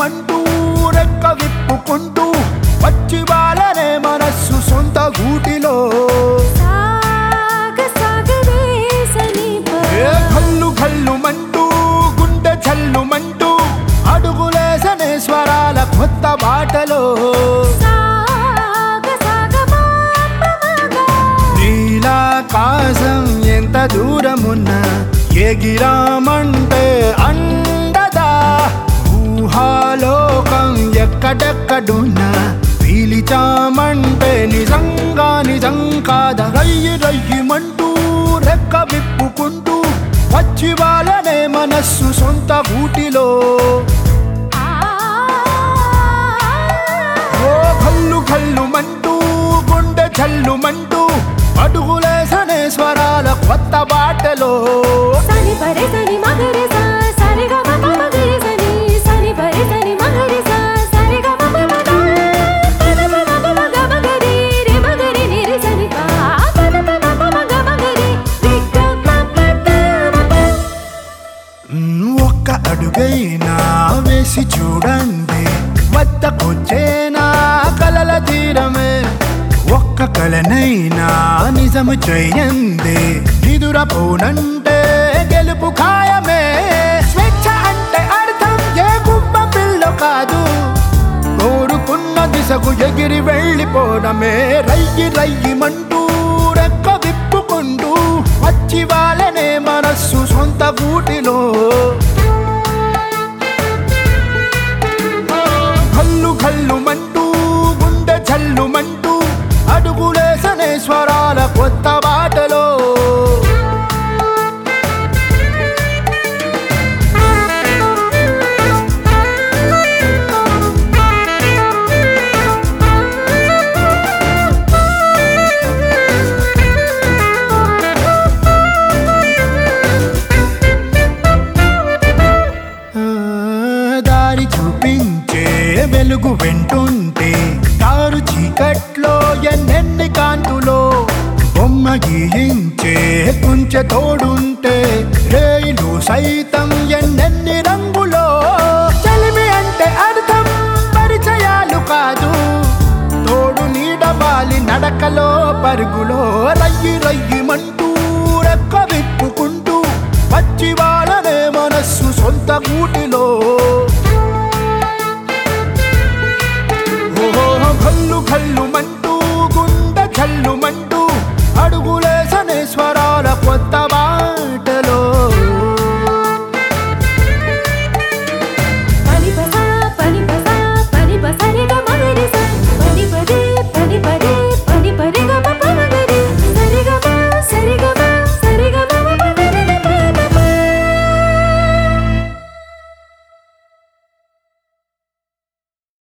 రయ్యమంటూ రెక్క విప్పుకుంటూ వచ్చి వాళ్ళనే మనస్సు సొంత గూటిలో సాగ సాగరే సనీప ఏ కల్లు కల్లు మంటూ గుండె చల్లుమంటూ అడుగులేసనే స్వరాల కొత్త బాటలో సాగ సాగ మాపమగా నీలాకాశం ఎంత దూరమున్నా ఎగిరామంటే అండదా ఊహాలోకం ఎక్కడెక్కడున్నా పీలిచామంటే నిజంగా నిజం కాదా రయ్యి రయ్యిమంటూ రెక్క విప్పుకుంటూ వచ్చి వాళ్ళనే మనస్సు సొంత గూటిలో ఓ కల్లు కల్లు మంటూ గుండె చల్లుమంటూ అడుగులేసనే స్వరాల కొత్త బాటలో సని పరే సని మగరే సా సరి గ మ ప మగరే సని సని పరే సని మగరే సా సరి గ మ ప మ గ పద ప మ ప మ గ మగరే రే మగరే ని రే సని పా పద ప మ ప మ గ మగరే రి గ మ ప ద మ ప మ్, ఒక్క అడుగైనా వేసి చూడండి వద్దకొచ్చేనా కలల తీరమే ఒక్క కలనైనా నిజము చెయ్యండి నిదురపోనంటే గెలుపు ఖాయమే స్వేచ్ఛ అంటే అర్థం ఏ గుబ్బ పిల్ల కాదు కోరుకున్న దిశకు ఎగిరి వెళ్ళిపోవడమే రయ్యి రయ్యిమంటూ రెక్క విప్పుకుంటూ వచ్చి వాళ్ళనే మనస్సు సొంత గూటిలో కల్లు కల్లుమంటూ గుండె చల్లుమంటూ అడుగులేసనే స్వరాల కొత్త బాటలో ఆ, దారి చూపించే వెలుగు వెంటుంటే దారు చీకట్లో ఎన్నెన్ని కాంతులో బొమ్మ గీయించే కుంచె తోడుంటే రేయిలు సైతం ఎన్నెన్ని రంగులో చలిమి అంటే అర్థం పరిచయాలు కాదు తోడు నీడవాలి నడకలో పరుగులో రయ్యి రయ్యిమంటూ రెక్క విప్పుకుంటూ వచ్చి వాళ్ళనే మనస్సు సొంత గూటిలో